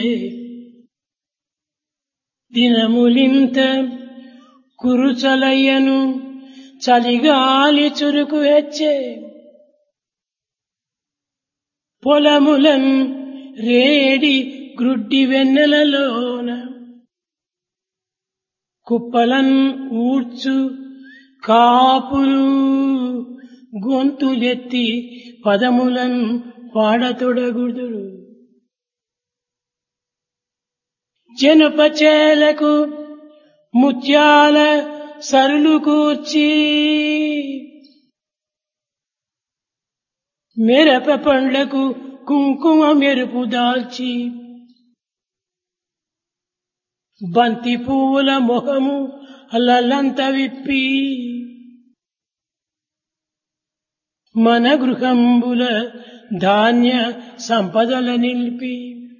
దినములింత కురుచలయ్యను చలిగాలి చురుకు హెచ్చే పొలములన్ రేడి గ్రుడ్డి వెన్నెలలోన కుప్పలన్ ఊడ్చు కాపులు గొంతులెత్తి పదములన్ పాడతొడగుదురు జనపచేలకు ముత్యాల సరులు కూర్చి మిరప పండ్లకు కుంకుమ మెరుపు దాల్చి బంతి పువ్వుల మొహము అల్లలంత విప్పి మన గృహంబుల ధాన్య సంపదల నిలిపి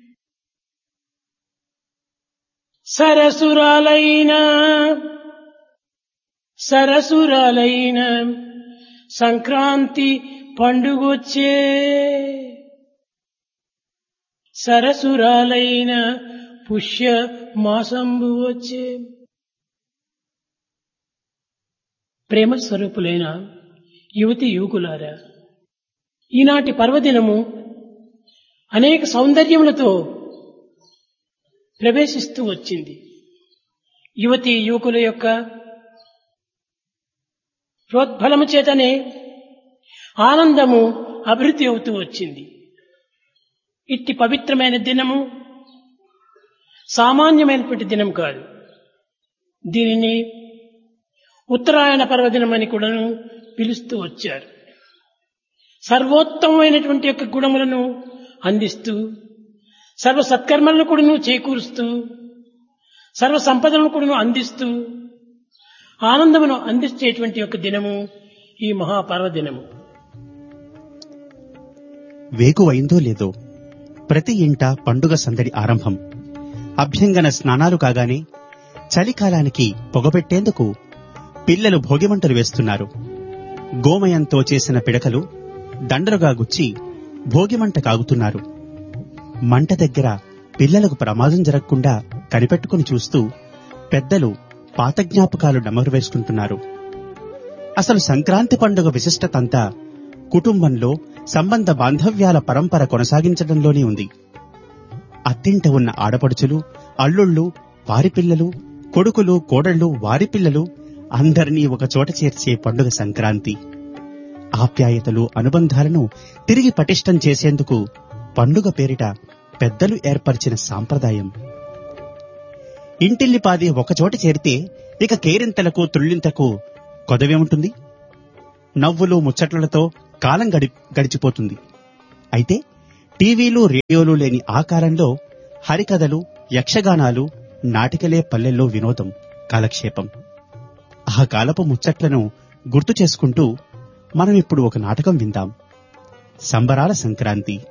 సరసురాలైన సరసురాలైన సంక్రాంతి పండుగొచ్చే సరసురాలైన పుష్య మాసంబు వచ్చే ప్రేమ స్వరూపులైన యువతి యువకులారా ఈనాటి పర్వదినము అనేక సౌందర్యములతో ప్రవేశిస్తూ వచ్చింది యువతి యువకుల యొక్క ప్రోద్బలము చేతనే ఆనందము అభివృద్ధి అవుతూ వచ్చింది ఇట్టి పవిత్రమైన దినము సామాన్యమైనటువంటి దినం కాదు దీనిని ఉత్తరాయణ పర్వదినం అని కూడాను పిలుస్తూ వచ్చారు సర్వోత్తమమైనటువంటి యొక్క గుణములను అందిస్తూ సర్వ సత్కర్మలను కూడాను చేకూరుస్తూ సర్వ సంపదలను కూడాను అందిస్తూ ఆనందమును అందించేటువంటి యొక్క దినము ఈ మహాపర్వదినము వేకువైందో లేదో ప్రతి ఇంట పండుగ సందడి ఆరంభం అభ్యంగన స్నానాలు కాగానే చలికాలానికి పొగబెట్టేందుకు పిల్లలు భోగిమంటలు వేస్తున్నారు గోమయంతో చేసిన పిడకలు దండలుగా గుచ్చి భోగిమంట కాగుతున్నారు మంట దగ్గర పిల్లలకు ప్రమాదం జరగకుండా కనిపెట్టుకుని చూస్తూ పెద్దలు పాత జ్ఞాపకాలు నమరు వేసుకుంటున్నారు అసలు సంక్రాంతి పండుగ విశిష్టతంతా కుటుంబంలో సంబంధ బాంధవ్యాల పరంపర కొనసాగించడంలోనే ఉంది అత్తింట ఉన్న ఆడపడుచులు అల్లుళ్ళు వారి పిల్లలు కొడుకులు కోడళ్ళు వారి పిల్లలు అందరినీ ఒకచోట చేర్చే పండుగ సంక్రాంతి ఆప్యాయతలు అనుబంధాలను తిరిగి పటిష్టం చేసేందుకు పండుగ పేరిట పెద్దలు ఏర్పరిచిన సాంప్రదాయం ఇంటిల్లిపాది ఒకచోట చేరితే ఇక కేరింతలకు తుళ్ళింతకు కొదవేముంటుంది నవ్వులు ముచ్చట్లతో కాలం గడి గడిచిపోతుంది అయితే టీవీలు రేడియోలు లేని ఆ కాలంలో హరికథలు యక్షగానాలు నాటికలే పల్లెల్లో వినోదం కాలక్షేపం ఆ కాలపు ముచ్చట్లను గుర్తు చేసుకుంటూ మనం ఇప్పుడు ఒక నాటకం విందాం సంబరాల సంక్రాంతి